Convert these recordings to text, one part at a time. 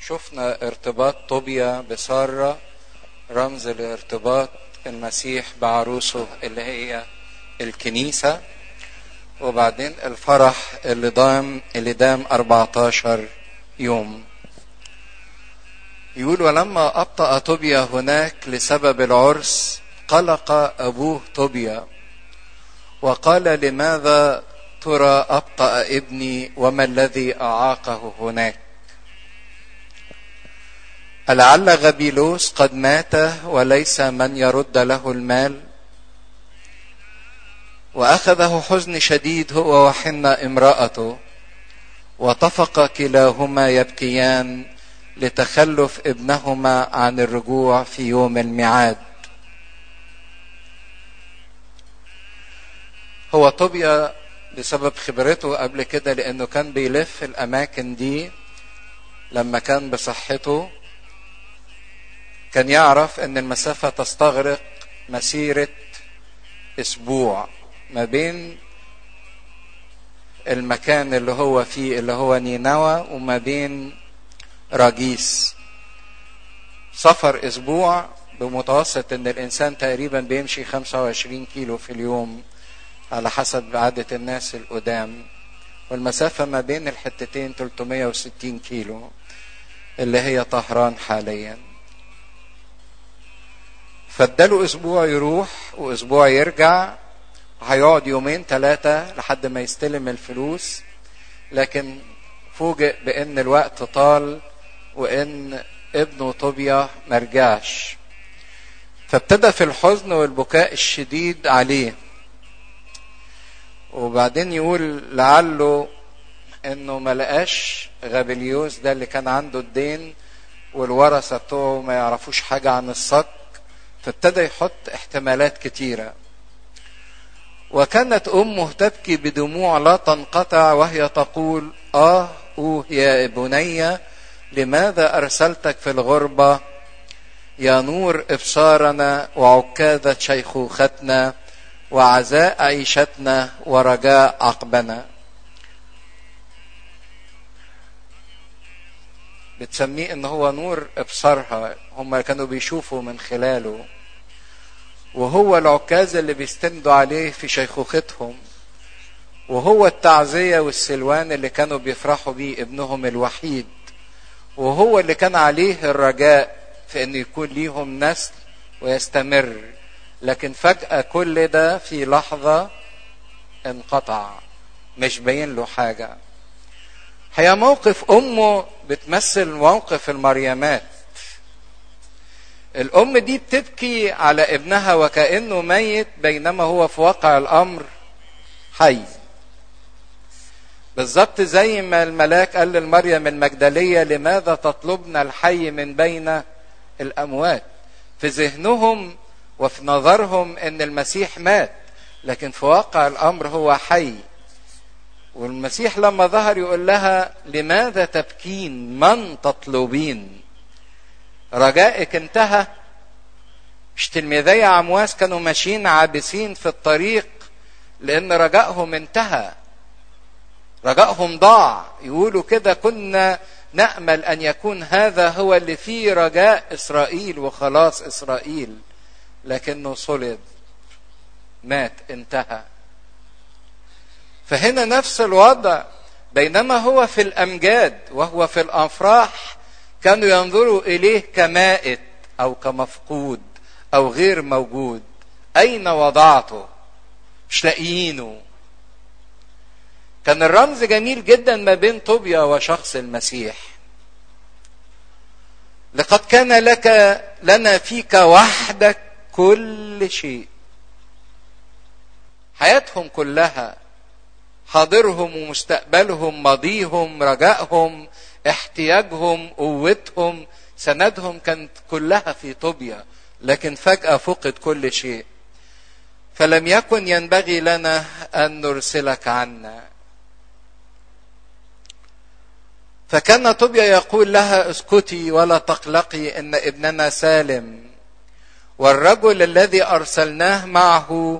شفنا ارتباط طوبيا بسارة رمز لارتباط المسيح بعروسه اللي هي الكنيسة وبعدين الفرح اللي دام اللي دام 14 يوم يقول ولما أبطأ طوبيا هناك لسبب العرس قلق أبوه طوبيا وقال لماذا ترى أبطأ ابني وما الذي أعاقه هناك ألعل غبيلوس قد مات وليس من يرد له المال وأخذه حزن شديد هو وحنة امرأته وطفق كلاهما يبكيان لتخلف ابنهما عن الرجوع في يوم الميعاد هو طوبيا بسبب خبرته قبل كده لانه كان بيلف الاماكن دي لما كان بصحته كان يعرف ان المسافه تستغرق مسيره اسبوع ما بين المكان اللي هو فيه اللي هو نينوى وما بين راجيس سفر اسبوع بمتوسط ان الانسان تقريبا بيمشي 25 كيلو في اليوم على حسب عادة الناس القدام والمسافة ما بين الحتتين 360 كيلو اللي هي طهران حاليا فاداله اسبوع يروح واسبوع يرجع هيقعد يومين ثلاثة لحد ما يستلم الفلوس لكن فوجئ بان الوقت طال وان ابنه طوبيا مرجعش فابتدى في الحزن والبكاء الشديد عليه وبعدين يقول لعله انه ما لقاش غابليوس ده اللي كان عنده الدين والورثه بتوعه ما يعرفوش حاجه عن الصك فابتدى يحط احتمالات كتيره وكانت امه تبكي بدموع لا تنقطع وهي تقول اه اوه يا بني لماذا ارسلتك في الغربه يا نور ابصارنا وعكاذه شيخوختنا وعزاء عيشتنا ورجاء عقبنا بتسميه ان هو نور ابصارها هم كانوا بيشوفوا من خلاله وهو العكاز اللي بيستندوا عليه في شيخوختهم وهو التعزية والسلوان اللي كانوا بيفرحوا بيه ابنهم الوحيد وهو اللي كان عليه الرجاء في انه يكون ليهم نسل ويستمر لكن فجأة كل ده في لحظة انقطع مش باين له حاجة هي موقف أمه بتمثل موقف المريمات الأم دي بتبكي على ابنها وكأنه ميت بينما هو في واقع الأمر حي بالظبط زي ما الملاك قال للمريم المجدلية لماذا تطلبنا الحي من بين الأموات في ذهنهم وفي نظرهم ان المسيح مات لكن في واقع الامر هو حي والمسيح لما ظهر يقول لها لماذا تبكين من تطلبين رجائك انتهى مش تلميذي عمواس كانوا ماشيين عابسين في الطريق لان رجائهم انتهى رجائهم ضاع يقولوا كده كنا نامل ان يكون هذا هو اللي فيه رجاء اسرائيل وخلاص اسرائيل لكنه صلب مات انتهى فهنا نفس الوضع بينما هو في الامجاد وهو في الافراح كانوا ينظروا اليه كمائت او كمفقود او غير موجود اين وضعته مش لاقيينه كان الرمز جميل جدا ما بين طوبيا وشخص المسيح لقد كان لك لنا فيك وحدك كل شيء حياتهم كلها حاضرهم ومستقبلهم ماضيهم رجائهم احتياجهم قوتهم سندهم كانت كلها في طوبيا لكن فجأة فقد كل شيء فلم يكن ينبغي لنا أن نرسلك عنا فكان طوبيا يقول لها اسكتي ولا تقلقي ان ابننا سالم والرجل الذي ارسلناه معه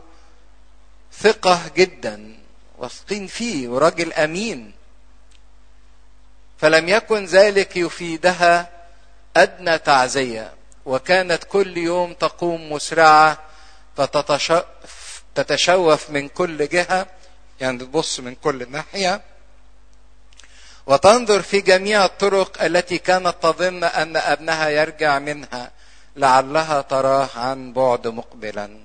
ثقه جدا واثقين فيه وراجل امين فلم يكن ذلك يفيدها ادنى تعزيه وكانت كل يوم تقوم مسرعه فتتشوف من كل جهه يعني تبص من كل ناحيه وتنظر في جميع الطرق التي كانت تظن ان ابنها يرجع منها لعلها تراه عن بعد مقبلا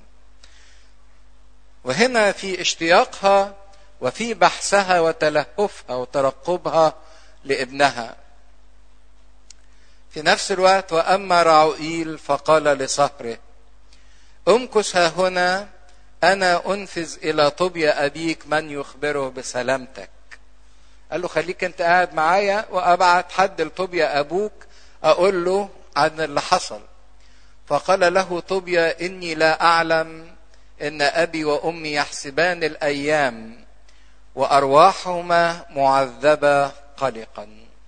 وهنا في اشتياقها وفي بحثها وتلهفها وترقبها لابنها في نفس الوقت واما راعوئيل فقال لصهره امكث ها هنا انا انفذ الى طوبيا ابيك من يخبره بسلامتك قال له خليك انت قاعد معايا وابعت حد لطوبيا ابوك اقول له عن اللي حصل فقال له طوبيا اني لا اعلم ان ابي وامي يحسبان الايام وارواحهما معذبه قلقا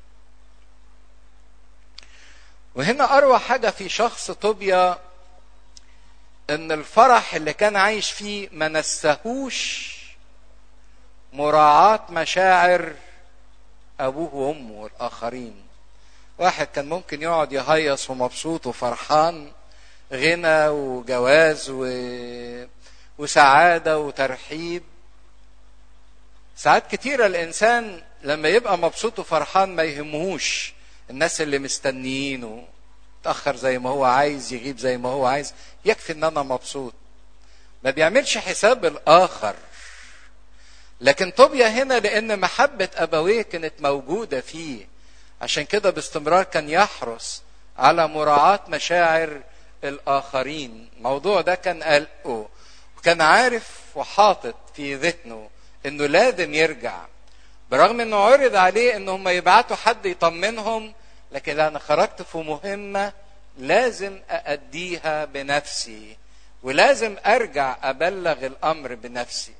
وهنا اروع حاجه في شخص طوبيا ان الفرح اللي كان عايش فيه ما نسهوش مراعاه مشاعر ابوه وامه والاخرين واحد كان ممكن يقعد يهيص ومبسوط وفرحان غنى وجواز و... وسعاده وترحيب ساعات كتيره الانسان لما يبقى مبسوط وفرحان ما يهمهوش الناس اللي مستنيينه تأخر زي ما هو عايز يغيب زي ما هو عايز يكفي ان انا مبسوط ما بيعملش حساب الاخر لكن طوبيا هنا لان محبة ابويه كانت موجودة فيه عشان كده باستمرار كان يحرص على مراعاة مشاعر الاخرين الموضوع ده كان قلقه وكان عارف وحاطط في ذهنه انه لازم يرجع برغم انه عرض عليه ان هم يبعتوا حد يطمنهم لكن انا خرجت في مهمه لازم ااديها بنفسي ولازم ارجع ابلغ الامر بنفسي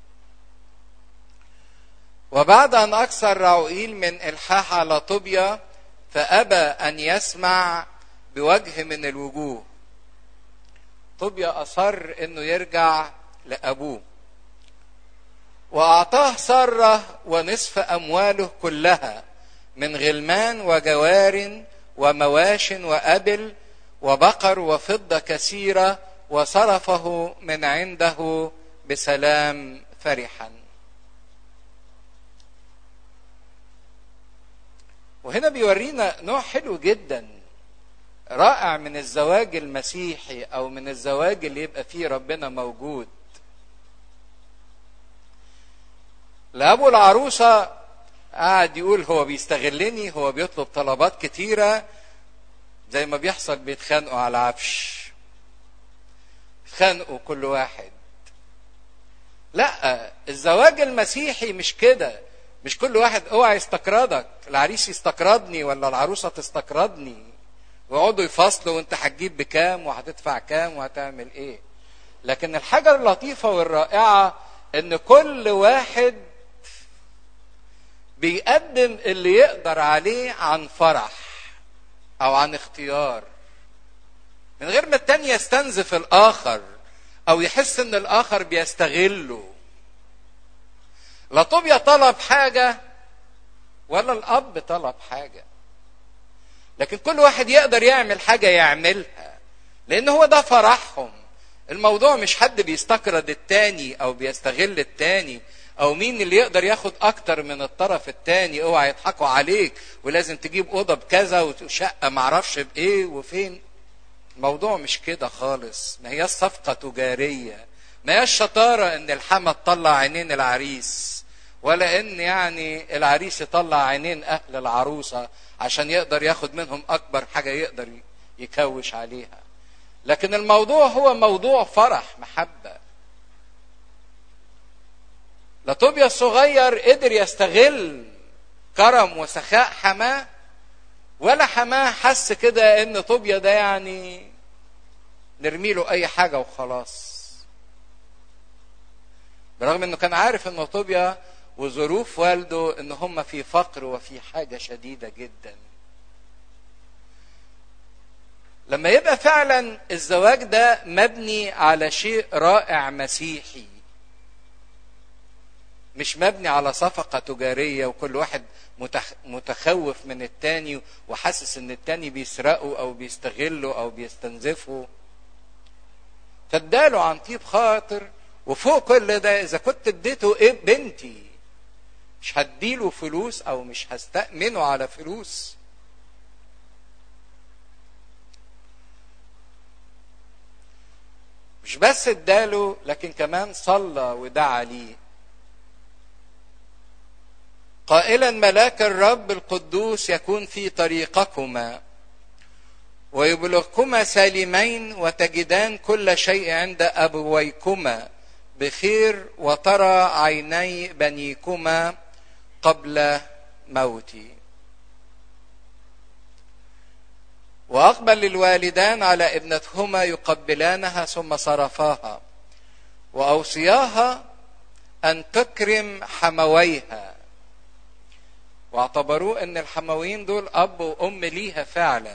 وبعد ان اكثر راوئيل من الحاح على طوبيا فابى ان يسمع بوجه من الوجوه طوبيا اصر انه يرجع لابوه واعطاه سره ونصف امواله كلها من غلمان وجوار ومواش وابل وبقر وفضه كثيره وصرفه من عنده بسلام فرحا وهنا بيورينا نوع حلو جدا رائع من الزواج المسيحي او من الزواج اللي يبقى فيه ربنا موجود لابو العروسه قاعد يقول هو بيستغلني هو بيطلب طلبات كتيره زي ما بيحصل بيتخانقوا على عفش يتخانقوا كل واحد لا الزواج المسيحي مش كده مش كل واحد اوعى يستقرضك العريس يستقرضني ولا العروسه تستقرضني ويقعدوا يفصلوا وانت هتجيب بكام وهتدفع كام وهتعمل ايه لكن الحاجه اللطيفه والرائعه ان كل واحد بيقدم اللي يقدر عليه عن فرح او عن اختيار من غير ما التاني يستنزف الاخر او يحس ان الاخر بيستغله لا طوبيا طلب حاجة ولا الأب طلب حاجة لكن كل واحد يقدر يعمل حاجة يعملها لأن هو ده فرحهم الموضوع مش حد بيستقرض التاني أو بيستغل التاني أو مين اللي يقدر ياخد أكتر من الطرف التاني اوعى يضحكوا عليك ولازم تجيب أوضة بكذا وشقة معرفش بإيه وفين الموضوع مش كده خالص ما هي صفقة تجارية ما هي الشطارة إن الحما تطلع عينين العريس ولا ان يعني العريس يطلع عينين اهل العروسه عشان يقدر ياخد منهم اكبر حاجه يقدر يكوش عليها لكن الموضوع هو موضوع فرح محبه لطوبيا الصغير قدر يستغل كرم وسخاء حماه ولا حماه حس كده ان طوبيا ده يعني نرمي له اي حاجه وخلاص برغم انه كان عارف ان طوبيا وظروف والده ان هم في فقر وفي حاجه شديده جدا لما يبقى فعلا الزواج ده مبني على شيء رائع مسيحي مش مبني على صفقة تجارية وكل واحد متخوف من التاني وحاسس ان التاني بيسرقه او بيستغله او بيستنزفه فاداله عن طيب خاطر وفوق كل ده اذا كنت اديته ايه بنتي مش هديله فلوس او مش هستأمنه على فلوس مش بس اداله لكن كمان صلى ودعا ليه قائلا ملاك الرب القدوس يكون في طريقكما ويبلغكما سالمين وتجدان كل شيء عند ابويكما بخير وترى عيني بنيكما قبل موتي واقبل الوالدان على ابنتهما يقبلانها ثم صرفاها واوصياها ان تكرم حمويها واعتبروه ان الحمويين دول اب وام ليها فعلا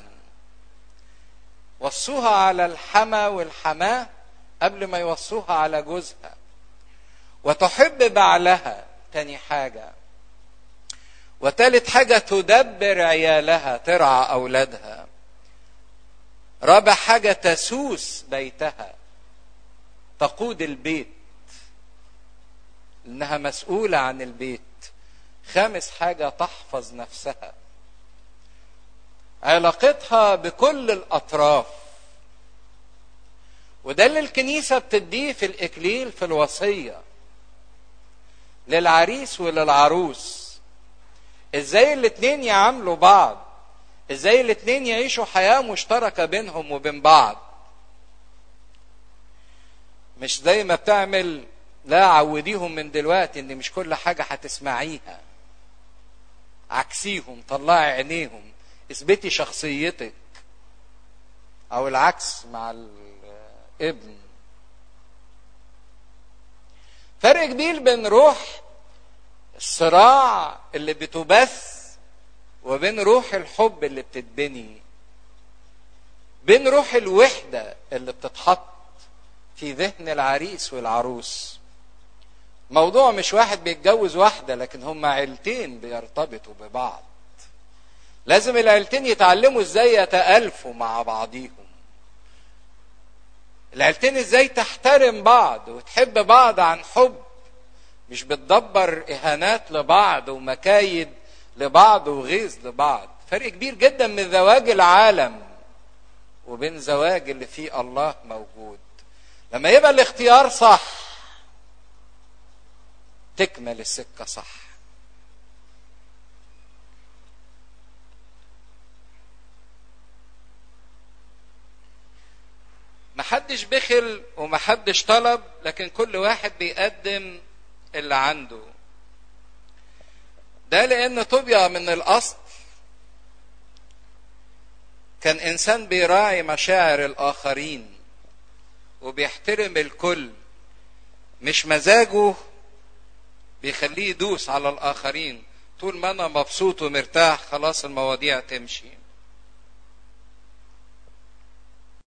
وصوها على الحما والحماه قبل ما يوصوها على جوزها وتحب بعلها تاني حاجه وتالت حاجه تدبر عيالها ترعى اولادها رابع حاجه تسوس بيتها تقود البيت انها مسؤوله عن البيت خامس حاجه تحفظ نفسها علاقتها بكل الاطراف وده اللي الكنيسه بتديه في الاكليل في الوصيه للعريس وللعروس ازاي الاتنين يعاملوا بعض ازاي الاتنين يعيشوا حياه مشتركه بينهم وبين بعض مش زي ما بتعمل لا عوديهم من دلوقتي ان مش كل حاجه هتسمعيها عكسيهم طلعي عينيهم اثبتي شخصيتك او العكس مع الابن فرق كبير بين روح الصراع اللي بتبث وبين روح الحب اللي بتتبني بين روح الوحدة اللي بتتحط في ذهن العريس والعروس موضوع مش واحد بيتجوز واحدة لكن هما عيلتين بيرتبطوا ببعض لازم العيلتين يتعلموا ازاي يتألفوا مع بعضيهم العيلتين ازاي تحترم بعض وتحب بعض عن حب مش بتدبر اهانات لبعض ومكايد لبعض وغيظ لبعض فرق كبير جدا من زواج العالم وبين زواج اللي فيه الله موجود لما يبقى الاختيار صح تكمل السكه صح محدش بخل ومحدش طلب لكن كل واحد بيقدم اللي عنده ده لان طوبيا من الاصل كان انسان بيراعي مشاعر الاخرين وبيحترم الكل مش مزاجه بيخليه يدوس على الاخرين طول ما انا مبسوط ومرتاح خلاص المواضيع تمشي